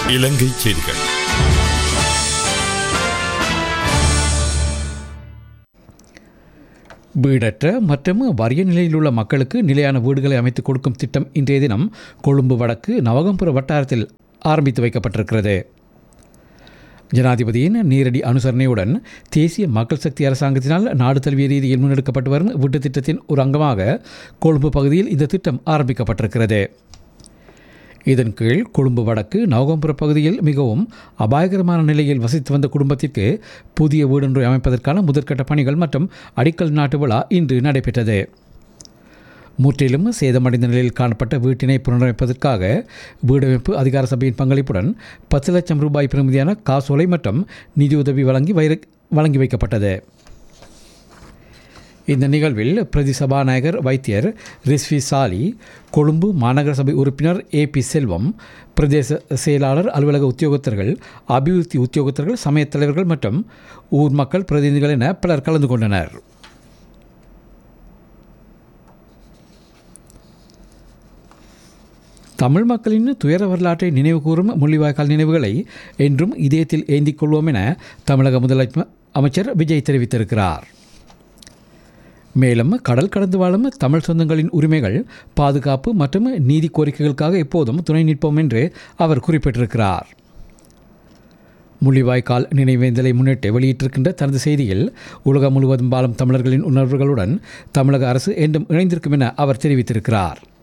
இலங்கை செய்திகள் வீடற்ற மற்றும் வறிய நிலையில் உள்ள மக்களுக்கு நிலையான வீடுகளை அமைத்துக் கொடுக்கும் திட்டம் இன்றைய தினம் கொழும்பு வடக்கு நவகம்புர வட்டாரத்தில் ஆரம்பித்து வைக்கப்பட்டிருக்கிறது ஜனாதிபதியின் நேரடி அனுசரணையுடன் தேசிய மக்கள் சக்தி அரசாங்கத்தினால் நாடு தழுவிய ரீதியில் முன்னெடுக்கப்பட்டு வரும் வீட்டுத் திட்டத்தின் ஒரு அங்கமாக கொழும்பு பகுதியில் இந்த திட்டம் ஆரம்பிக்கப்பட்டிருக்கிறது இதன் கீழ் கொழும்பு வடக்கு நவகம்புர பகுதியில் மிகவும் அபாயகரமான நிலையில் வசித்து வந்த குடும்பத்திற்கு புதிய வீடொன்றை அமைப்பதற்கான முதற்கட்ட பணிகள் மற்றும் அடிக்கல் நாட்டு விழா இன்று நடைபெற்றது முற்றிலும் சேதமடைந்த நிலையில் காணப்பட்ட வீட்டினை புனரமைப்பதற்காக வீடமைப்பு அதிகார சபையின் பங்களிப்புடன் பத்து லட்சம் ரூபாய் பெறுமதியான காசோலை மற்றும் நிதியுதவி வழங்கி வைர வழங்கி வைக்கப்பட்டது இந்த நிகழ்வில் பிரதி சபாநாயகர் வைத்தியர் ரிஸ்வி சாலி கொழும்பு மாநகர சபை உறுப்பினர் ஏ பி செல்வம் பிரதேச செயலாளர் அலுவலக உத்தியோகத்தர்கள் அபிவிருத்தி உத்தியோகத்தர்கள் சமயத் தலைவர்கள் மற்றும் ஊர் மக்கள் பிரதிநிதிகள் என பலர் கலந்து கொண்டனர் தமிழ் மக்களின் துயர வரலாற்றை நினைவுகூரும் முள்ளிவாய்க்கால் நினைவுகளை என்றும் இதயத்தில் ஏந்திக் கொள்வோம் என தமிழக முதலமை அமைச்சர் விஜய் தெரிவித்திருக்கிறார் மேலும் கடல் கடந்து வாழும் தமிழ் சொந்தங்களின் உரிமைகள் பாதுகாப்பு மற்றும் நீதி கோரிக்கைகளுக்காக எப்போதும் துணை நிற்போம் என்று அவர் குறிப்பிட்டிருக்கிறார் முள்ளிவாய்க்கால் நினைவேந்தலை முன்னிட்டு வெளியிட்டிருக்கின்ற தனது செய்தியில் உலகம் முழுவதும் வாழும் தமிழர்களின் உணர்வுகளுடன் தமிழக அரசு என்றும் இணைந்திருக்கும் என அவர் தெரிவித்திருக்கிறார்